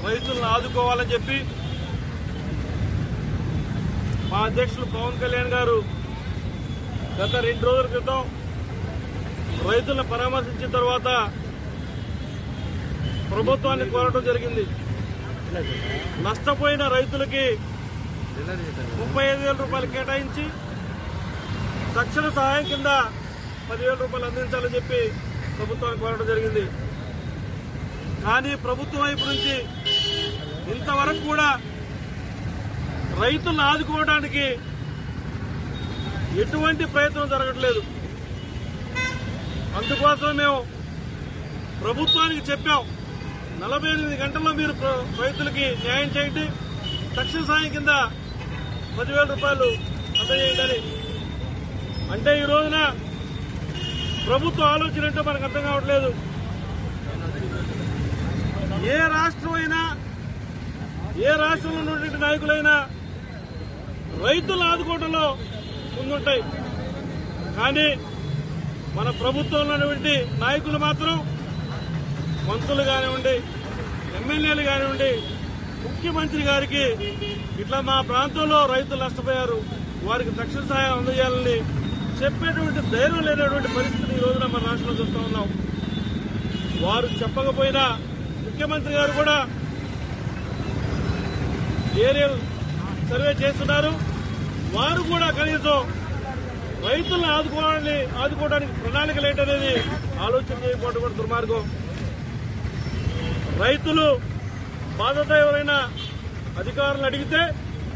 రైతులను ఆదుకోవాలని చెప్పి మా అధ్యక్షులు పవన్ కళ్యాణ్ గారు గత రెండు రోజుల క్రితం రైతులను పరామర్శించిన తర్వాత ప్రభుత్వాన్ని కోరడం జరిగింది నష్టపోయిన రైతులకి ముప్పై ఐదు వేల రూపాయలు కేటాయించి తక్షణ సహాయం కింద పదివేల రూపాయలు అందించాలని చెప్పి ప్రభుత్వానికి కోరడం జరిగింది కానీ ప్రభుత్వం వైపు నుంచి ఇంతవరకు కూడా రైతులను ఆదుకోవడానికి ఎటువంటి ప్రయత్నం జరగట్లేదు అందుకోసం మేము ప్రభుత్వానికి చెప్పాం నలభై ఎనిమిది గంటల్లో మీరు ప్ర- రైతులకి న్యాయం చేయండి తక్షణ సాయం కింద పదివేల రూపాయలు అందజేయండి అంటే ఈ రోజున ప్రభుత్వ ఆలోచన ఏంటో మనకు అర్థం కావట్లేదు ఏ రాష్ట్రం అయినా ఏ రాష్ట్రంలో ఉన్నటువంటి నాయకులైనా రైతులను ఆదుకోవడంలో ముందుంటాయి కానీ మన ప్రభుత్వంలో ఉన్నటువంటి నాయకులు మాత్రం మంత్రులు కానివ్వండి ఎమ్మెల్యేలు కానివ్వండి ముఖ్యమంత్రి గారికి ఇట్లా మా ప్రాంతంలో రైతులు నష్టపోయారు వారికి తక్షణ సహాయం అందజేయాలని చెప్పేటువంటి ధైర్యం లేనటువంటి పరిస్థితిని ఈ రోజున మన రాష్ట్రంలో చూస్తా ఉన్నాం వారు చెప్పకపోయినా ముఖ్యమంత్రి గారు కూడా ఏరియల్ సర్వే చేస్తున్నారు వారు కూడా కనీసం రైతులను ఆదుకోవాలని ఆదుకోవడానికి ప్రణాళికలు ఏంటనేది ఆలోచన చేయకపోవడం కూడా దుర్మార్గం రైతులు బాధ్యత ఎవరైనా అధికారులు అడిగితే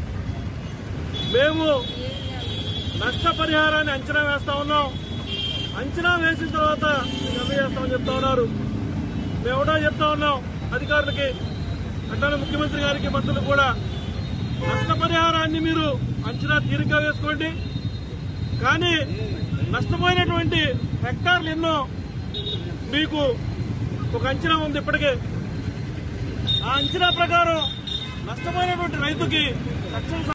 మేము నష్టపరిహారాన్ని అంచనా వేస్తా ఉన్నాం అంచనా వేసిన తర్వాత మీకు అందజేస్తామని చెప్తా ఉన్నారు మేము కూడా చెప్తా ఉన్నాం అధికారులకి అట్లానే ముఖ్యమంత్రి గారికి మంత్రులు కూడా నష్టపరిహారాన్ని మీరు అంచనా తీరిగ్గా వేసుకోండి కానీ నష్టపోయినటువంటి హెక్టార్లు ఎన్నో మీకు ఒక అంచనా ఉంది ఇప్పటికే ఆ అంచనా ప్రకారం నష్టపోయినటువంటి రైతుకి తక్షణ